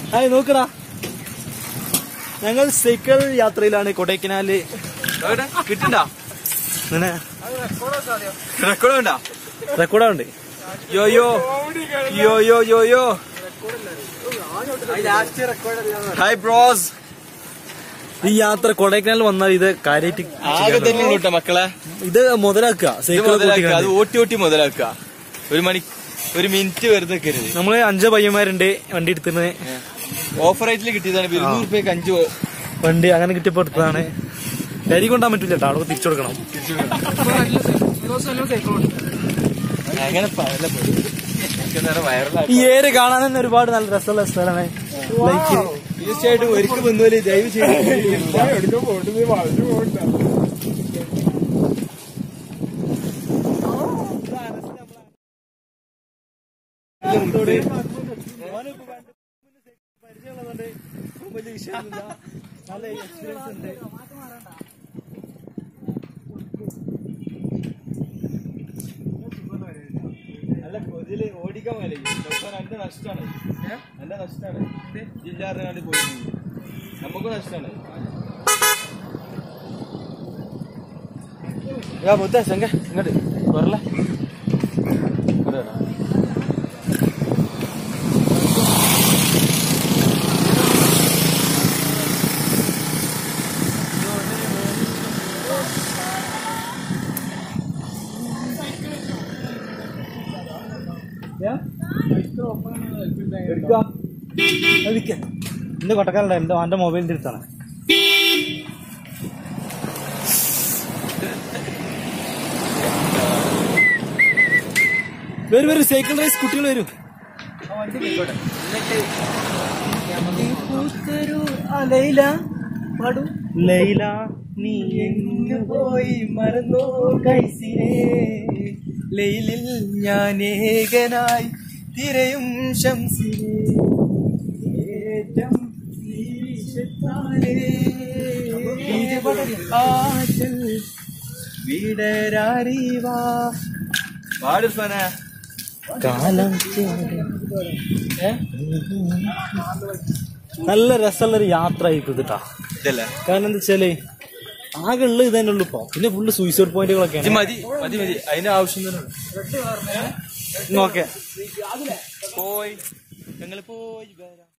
Hi നോക്കടാ ഞങ്ങൾ cycle യാത്രയിലാണ് കൊടൈക്കനാല് കിട്ടണ്ട ഇങ്ങനെ റെക്കോർഡ് ഉണ്ടാ റെക്കോർഡാ ഉണ്ട് യോ യോ യോ യോ യോ യോ ഹായ് ബ്രോസ് ഈ യാത്ര കൊടൈക്കനാൽ വന്നാൽ ഇത് കാര്യമായിട്ട് ആകെ തന്നെ കിട്ടാ മക്കളെ ഇത് മുതലാക്കുക ഇത് സൈക്കിൾ മുതലാക്കുക അത് ഓട്ടി ഓട്ടി മുതലാക്കുക ഒരു മണി ഒരു മിനിറ്റ് വെറുതെ വെക്കരുത് നമ്മള് അഞ്ച് പയ്യന്മാരുണ്ട് വണ്ടി എടുത്തിരുന്നത് ഓഫർ റേറ്റിൽ കിട്ടിയതാണ് ഇപ്പൊ ഇരുന്നൂറ് രൂപയ്ക്ക് അഞ്ച് ഓ- വണ്ടി അങ്ങനെ കിട്ടിയപ്പോ എടുത്തതാണ് ഡയറി കൊണ്ടാൻ പറ്റില്ല കേട്ടോ അവിടെ തിരിച്ചു കൊടുക്കണം അങ്ങനെ പറയല്ല പോയി. എനിക്ക് നേരെ വൈറലാക്കി ഈ ഏര് കാണാൻ തന്നെ ഒരുപാട് നല്ല രസമുള്ള സ്ഥലമാണ് ലൈക്ക് തീർച്ചയായിട്ടും ഒരിക്കൽ വന്നോലേ ദയവ് ചെയ്ത് അല്ല ഇതില് ഓടിക്കാൻ പോലെ എന്റെ നഷ്ടമാണ് എന്റെ നഷ്ടമാണ് ജില്ലാറിന് കണ്ട് പോയി നമുക്ക് നഷ്ടമാണ് യാ ബുദ്ധ ശങ്ക ഇങ്ങോട്ട് വരല ഇന്ന് കൊട്ടക്കാരുണ്ട് എന്റെ എന്റെ മൊബൈലിന്റെ അടുത്താണ് വരും വരും സൈക്കിൾ റേസ് കുട്ടികൾ വരും ലൈല നീ എങ്ങു പോയി മറന്നോ കൈസിരേ ലൈലിൽ ഞാൻ ഏകനായി തിരയും ശംസിരേ ഏറ്റം ആറ്റൽ വിടരാറിവാ പാട് ഫന കാലം നല്ല രസമുള്ള ഒരു യാത്ര ആയിരിക്കും കേട്ടാ ഇതല്ലേ കാരണം എന്താ വെച്ചാല് ആകെ ഉള്ളത് ഇത് തന്നെ ഉള്ളു ഇപ്പൊ പിന്നെ ഫുള്ള് സൂയിസൈഡ് ഇത് പോയിന്റുകളൊക്കെയാണ് മതി മതി മതി അതിന്റെ ആവശ്യം തന്നെ ഓക്കെ പോയി ഞങ്ങൾ പോയി വരാം